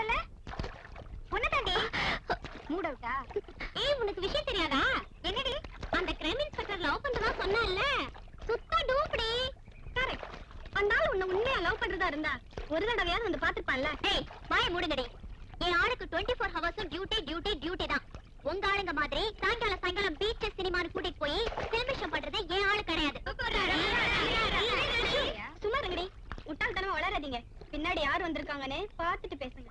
சொல்லு உன்னதாண்டி மூட் அவுட்டா ஏய் உனக்கு விஷயம் தெரியாதா என்னடி அந்த கிரைம் இன்ஸ்பெக்டர் லவ் பண்றதா சொன்னான்ல சுத்த டூப்டி கரெக்ட் அந்த ஆள் உன்னை உண்மையா லவ் பண்றதா இருந்தா ஒரு தடவையாவது வந்து பாத்துப்பான்ல ஏய் வாய மூடுங்கடி என் ஆளுக்கு 24 ஃபோர் ஹவர்ஸும் டியூட்டி டியூட்டி டியூட்டி தான் உங்க ஆளுங்க மாதிரி சாயங்காலம் சாயங்காலம் பீச் சினிமான்னு கூட்டிட்டு போய் செலிப்ரேஷன் பண்றது என் ஆளு கிடையாது சும்மா இருங்கடி முட்டாள்தனமா வளராதீங்க பின்னாடி யார் வந்திருக்காங்கன்னு பார்த்துட்டு பேசுங்க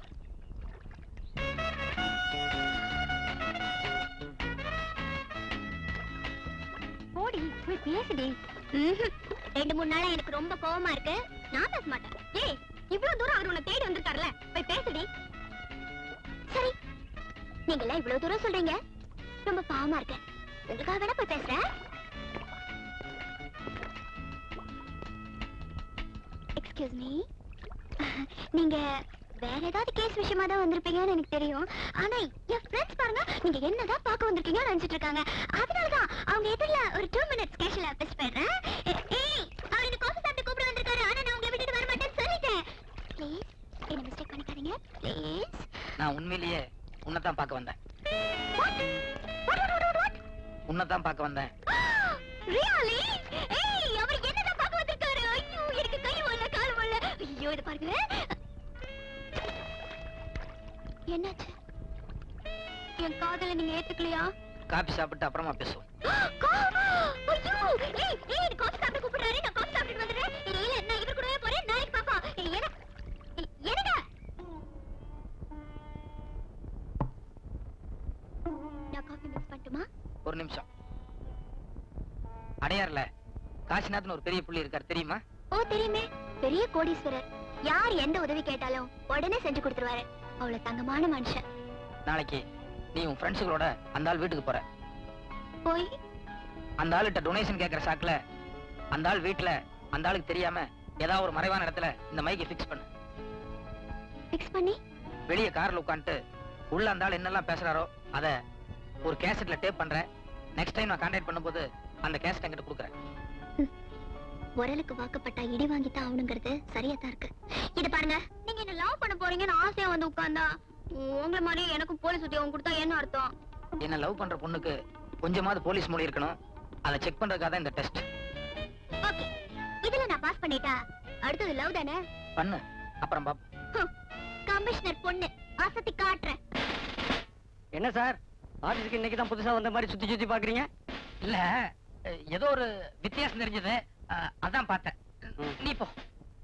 போடி போய் பேசுடி ரெண்டு மூணு நாளா எனக்கு ரொம்ப கோவமா இருக்கு நான் பேச மாட்டேன் ஏய் இவ்வளவு தூரம் அவர் உன்னை தேடி வந்திருக்காருல போய் பேசுடி சரி நீங்க எல்லாம் இவ்வளவு தூரம் சொல்றீங்க ரொம்ப பாவமா இருக்கு உங்களுக்காக வேணா போய் பேசுறேன் எக்ஸ்கியூஸ் மீ நீங்க வேற ஏதாவது கேஸ் விஷயமா தான் வந்திருப்பீங்கன்னு எனக்கு தெரியும் ஆனா என் ஃப்ரெண்ட்ஸ் பாருங்க நீங்க என்னதான் பார்க்க வந்திருக்கீங்கன்னு நினைச்சிட்டு இருக்காங்க அதனாலதான் அவங்க எதிரில ஒரு டூ மினிட்ஸ் கேஷ்ல பேச போயிடுறேன் ஏ- ஏய் அவர் என்ன காஃபி சாப்பிட்டு கூப்பிட வந்திருக்காரு ஆனா நான் உங்களை விட்டுட்டு வர மாட்டேன்னு சொல்லிட்டேன் ப்ளீஸ் என்ன மிஸ்டேக் பண்ணிக்காதீங்க ப்ளீஸ் நான் உண்மையிலேயே உன்னைத்தான் பார்க்க வந்தேன் வாட் வாட் வாட் வாட் உன்னைத்தான் பார்க்க வந்தேன் ரியலி ஏய் அவர் என்னதான் பார்க்க வந்திருக்காரு ஐயோ எனக்கு கை வரல கால் வரல ஐயோ இது பாருங்க என்னாச்சு என் காதல நீங்க ஏத்துக்கலையா காபி சாப்பிட்டு அப்புறமா பேசுவோம் காமா ஐயோ ஏய் ஏய் எனக்கு காஃபி சாப்பிட கூப்பிடுறாரு நான் காஃபி சாப்பிட்டு வந்துடுறேன் இல்ல இல்ல நான் இவர் கூடவே போறேன் நாளைக்கு பாப்பா என்ன என்னங்க நான் காஃபி மிக்ஸ் பண்ணட்டுமா ஒரு நிமிஷம் அடையார்ல காசிநாத்னு ஒரு பெரிய புள்ளி இருக்கார் தெரியுமா ஓ தெரியுமே பெரிய கோடீஸ்வரர் யார் எந்த உதவி கேட்டாலும் உடனே செஞ்சு கொடுத்துருவாரு அவ்வளவு தங்கமான மனுஷன் நாளைக்கு நீ உன் ஃப்ரெண்ட்ஸுகளோட அந்த ஆள் வீட்டுக்கு போற போய் அந்த ஆளுகிட்ட டொனேஷன் கேட்கற சாக்குல அந்த ஆள் வீட்டுல அந்த ஆளுக்கு தெரியாம ஏதாவது ஒரு மறைவான இடத்துல இந்த மைக்கை ஃபிக்ஸ் பண்ணு ஃபிக்ஸ் பண்ணி வெளிய கார்ல உட்காந்துட்டு உள்ள அந்த ஆள் என்னெல்லாம் பேசுறாரோ அத ஒரு கேசட்ல டேப் பண்றேன் நெக்ஸ்ட் டைம் நான் கான்டாக்ட் பண்ணும்போது அந்த கேசட் என்கிட்ட கொடுக்குறேன் உரலுக்கு வாக்கப்பட்டா இடி வாங்கித்தான் ஆகணுங்கிறது சரியா தான் இருக்கு இது பாருங்க நீங்க என்ன லவ் பண்ண போறீங்கன்னு ஆசையா வந்து உட்கார்ந்தா உங்களை மாதிரி எனக்கும் போலீஸ் உத்தியோகம் கொடுத்தா என்ன அர்த்தம் என்ன லவ் பண்ற பொண்ணுக்கு கொஞ்சமாவது போலீஸ் மொழி இருக்கணும் அதை செக் பண்றதுக்காக தான் இந்த டெஸ்ட் ஓகே இதுல நான் பாஸ் பண்ணிட்டா அடுத்தது லவ் தானே பண்ணு அப்புறம் பாப்போம் ஹம், கமிஷனர் பொண்ணு அசத்தி காட்டுறேன் என்ன சார் ஆபீஸ்க்கு இன்னைக்கு தான் புதுசா வந்த மாதிரி சுத்தி சுத்தி பாக்குறீங்க இல்ல அஹ், ஏதோ ஒரு வித்தியாசம் தெரிஞ்சது அஹ், அதான் பார்த்தேன் ம். நீ போ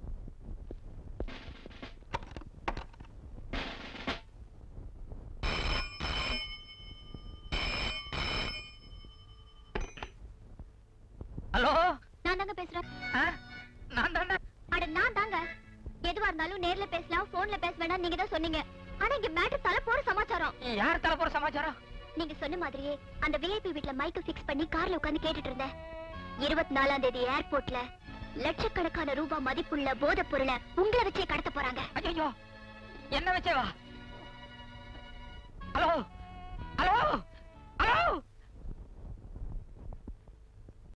ஹலோ நான் தாங்க பேசுறேன் நான் தாண்டா அட நான் தாங்க எதுவா இருந்தாலும் நேர்ல பேசலாம் போன்ல பேச வேண்டாம் நீங்க தான் சொன்னீங்க ஆனா இங்க மேட்டர் தலை போற சமாச்சாரம் யார் தலை போற சமாச்சாரம் நீங்க சொன்ன மாதிரியே அந்த விஐபி வீட்ல மைக்க ஃபிக்ஸ் பண்ணி கார்ல உட்கார்ந்து கேட்டுட்டு இருந்தேன் இருபத்தி நாலாம் தேதி ஏர்போர்ட்ல லட்சக்கணக்கான ரூபாய் மதிப்புள்ள போதைப் பொருளை உங்களை வச்சே கடத்த போறாங்க ஐயோ என்ன வச்சே வா ஹலோ ஹலோ ஹலோ